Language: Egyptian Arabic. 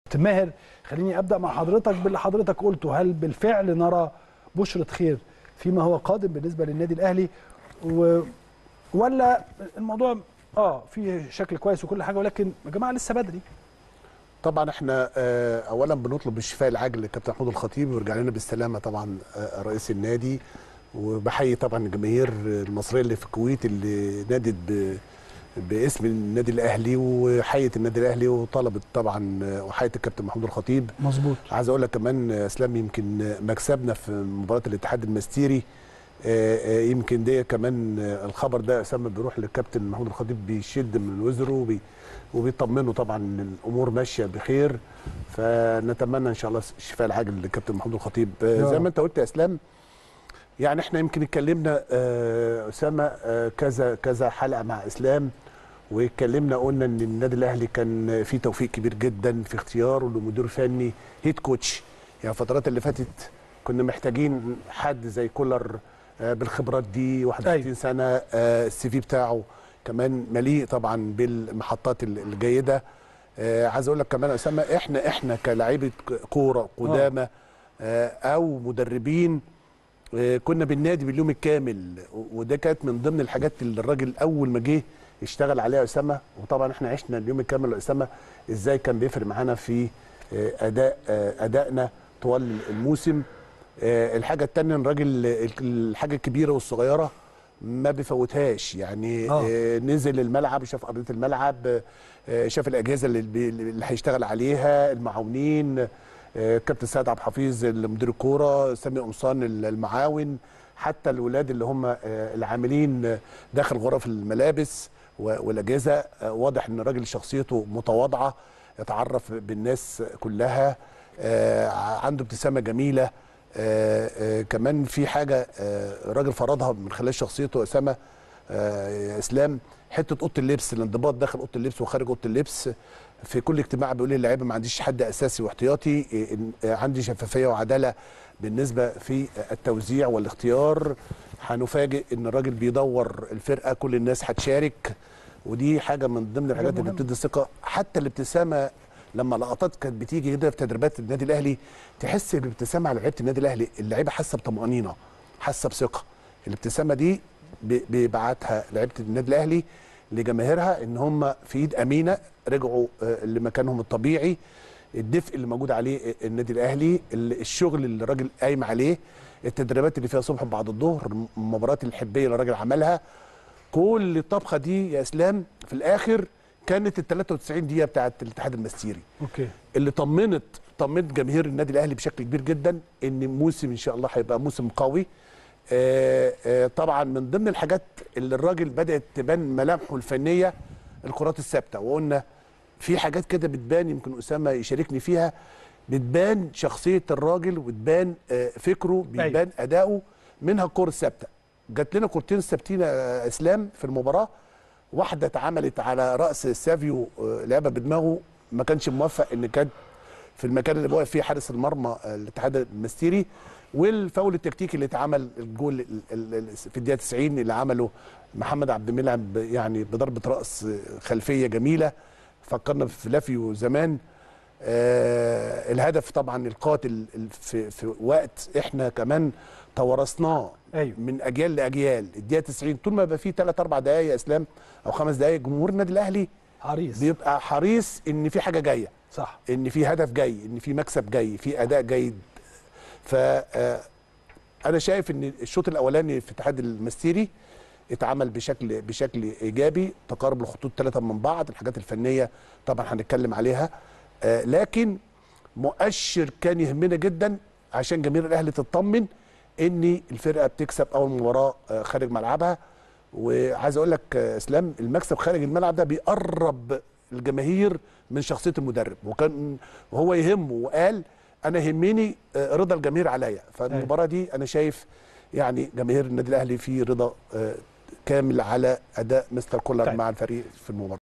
كابتن ماهر خليني ابدا مع حضرتك باللي حضرتك قلته هل بالفعل نرى بشرة خير فيما هو قادم بالنسبه للنادي الاهلي و... ولا الموضوع اه فيه شكل كويس وكل حاجه ولكن يا جماعه لسه بدري طبعا احنا آه، اولا بنطلب بالشفاء العاجل للكابتن محمود الخطيب ويرجع لنا بالسلامه طبعا آه، رئيس النادي وبحيي طبعا الجماهير المصريه اللي في الكويت اللي نادت ب باسم النادي الاهلي وحيت النادي الاهلي وطلبت طبعا آه، وحيت الكابتن محمود الخطيب مظبوط عايز اقول لك كمان آه، اسلام يمكن مكسبنا في مباراه الاتحاد المستيري آه، آه، يمكن ده كمان آه، الخبر ده اسامه بيروح للكابتن محمود الخطيب بيشد من وزره وبي وبيطمنه طبعا ان الامور ماشيه بخير فنتمنى ان شاء الله الشفاء العاجل للكابتن محمود الخطيب آه، يا زي رب. ما انت قلت يا اسلام يعني احنا يمكن اتكلمنا آه، اسامه آه، كذا كذا حلقه مع اسلام واتكلمنا قلنا ان النادي الاهلي كان فيه توفيق كبير جدا في اختياره لمدير فني هيد كوتش يعني الفترات اللي فاتت كنا محتاجين حد زي كولر آه، بالخبرات دي 61 أيوة. سنه آه، السي في بتاعه كمان مليء طبعا بالمحطات ال- الجيده آه، عايز اقول لك كمان يا اسامه احنا احنا كلاعيبه كوره قدامى آه، او مدربين آه، كنا بالنادي باليوم الكامل و- وده كانت من ضمن الحاجات اللي الراجل اول ما جه اشتغل عليها اسامه وطبعا احنا عشنا اليوم الكامل يا اسامه ازاي كان بيفرق معانا في آه، اداء آه، ادائنا طوال الموسم آه، الحاجه الثانيه الراجل ال- الحاجه الكبيره والصغيره ما بيفوتهاش يعني آه. آه. نزل الملعب شاف ارضيه الملعب آه، شاف الاجهزه اللي, بي- اللي هيشتغل عليها المعاونين آه، كابتن سيد عبد الحفيظ مدير الكوره سامي قمصان المعاون حتى الولاد اللي هم آه، العاملين آه، داخل غرف الملابس و- والاجهزه آه، واضح ان الراجل شخصيته متواضعه يتعرف بالناس كلها آه، عنده ابتسامه جميله آه، آه، كمان في حاجه آه، الراجل فرضها من خلال شخصيته اسامه آه، يا اسلام حته اوضه اللبس الانضباط داخل اوضه اللبس وخارج اوضه اللبس في كل اجتماع بيقول لي اللعيبه ما عنديش حد اساسي واحتياطي إيه، إن- آه، عندي شفافيه وعداله بالنسبه في التوزيع والاختيار هنفاجئ ان الراجل بيدور الفرقه كل الناس هتشارك ودي حاجه من ضمن الحاجات اللي مهمة. بتدي ثقه حتى الابتسامه لما لقطات كانت بتيجي كده في تدريبات النادي الاهلي تحس بابتسامه على لعيبه النادي الاهلي اللعيبه حاسه بطمانينه حاسه بثقه الابتسامه دي ب- بيبعتها لعيبه النادي الاهلي لجماهيرها ان هم في ايد امينه رجعوا آه، لمكانهم الطبيعي الدفء اللي موجود عليه النادي الاهلي ال- الشغل اللي الراجل قايم عليه التدريبات اللي فيها صبح بعد الظهر المباريات الحبيه اللي الراجل عملها كل الطبخه دي يا اسلام في الاخر كانت ال 93 دقيقه بتاعت الاتحاد المستيري اوكي اللي طمنت طمنت جماهير النادي الاهلي بشكل كبير جدا ان موسم ان شاء الله هيبقى موسم قوي آه، آه، طبعا من ضمن الحاجات اللي الراجل بدات تبان ملامحه الفنيه الكرات الثابته وقلنا في حاجات كده بتبان يمكن اسامه يشاركني فيها بتبان شخصيه الراجل وتبان آه، فكره بيبان اداؤه منها الكره الثابته جات لنا كورتين ثابتين يا اسلام في المباراه واحده اتعملت على راس سافيو آه، لعبه بدماغه ما كانش موفق ان كان في المكان اللي واقف فيه حارس المرمى آه، الاتحاد المستيري والفاول التكتيكي اللي اتعمل الجول ال- ال- ال- في الدقيقه 90 اللي عمله محمد عبد المنعم ب- يعني بضربه راس آه، خلفيه جميله فكرنا في لافيو زمان آه الهدف طبعا القاتل ال- في في وقت احنا كمان توارثناه أيوة. من اجيال لاجيال الدقيقه 90 طول ما يبقى فيه 3 4 دقائق يا اسلام او خمس دقائق جمهور النادي الاهلي عريس بيبقى حريص ان في حاجه جايه صح ان في هدف جاي ان في مكسب جاي في اداء جيد ف آه، انا شايف ان الشوط الاولاني في الاتحاد المستيري اتعمل بشكل بشكل ايجابي تقارب الخطوط ثلاثه من بعض الحاجات الفنيه طبعا هنتكلم عليها آه، لكن مؤشر كان يهمنا جدا عشان جماهير الاهلي تطمن ان الفرقه بتكسب اول مباراه آه، خارج ملعبها وعايز اقول لك آه، اسلام المكسب خارج الملعب ده بيقرب الجماهير من شخصيه المدرب وكان وهو يهمه وقال انا يهمني آه، رضا الجماهير عليا فالمباراه دي انا شايف يعني جماهير النادي الاهلي في رضا آه، كامل على اداء مستر كولر طيب. مع الفريق في المباراه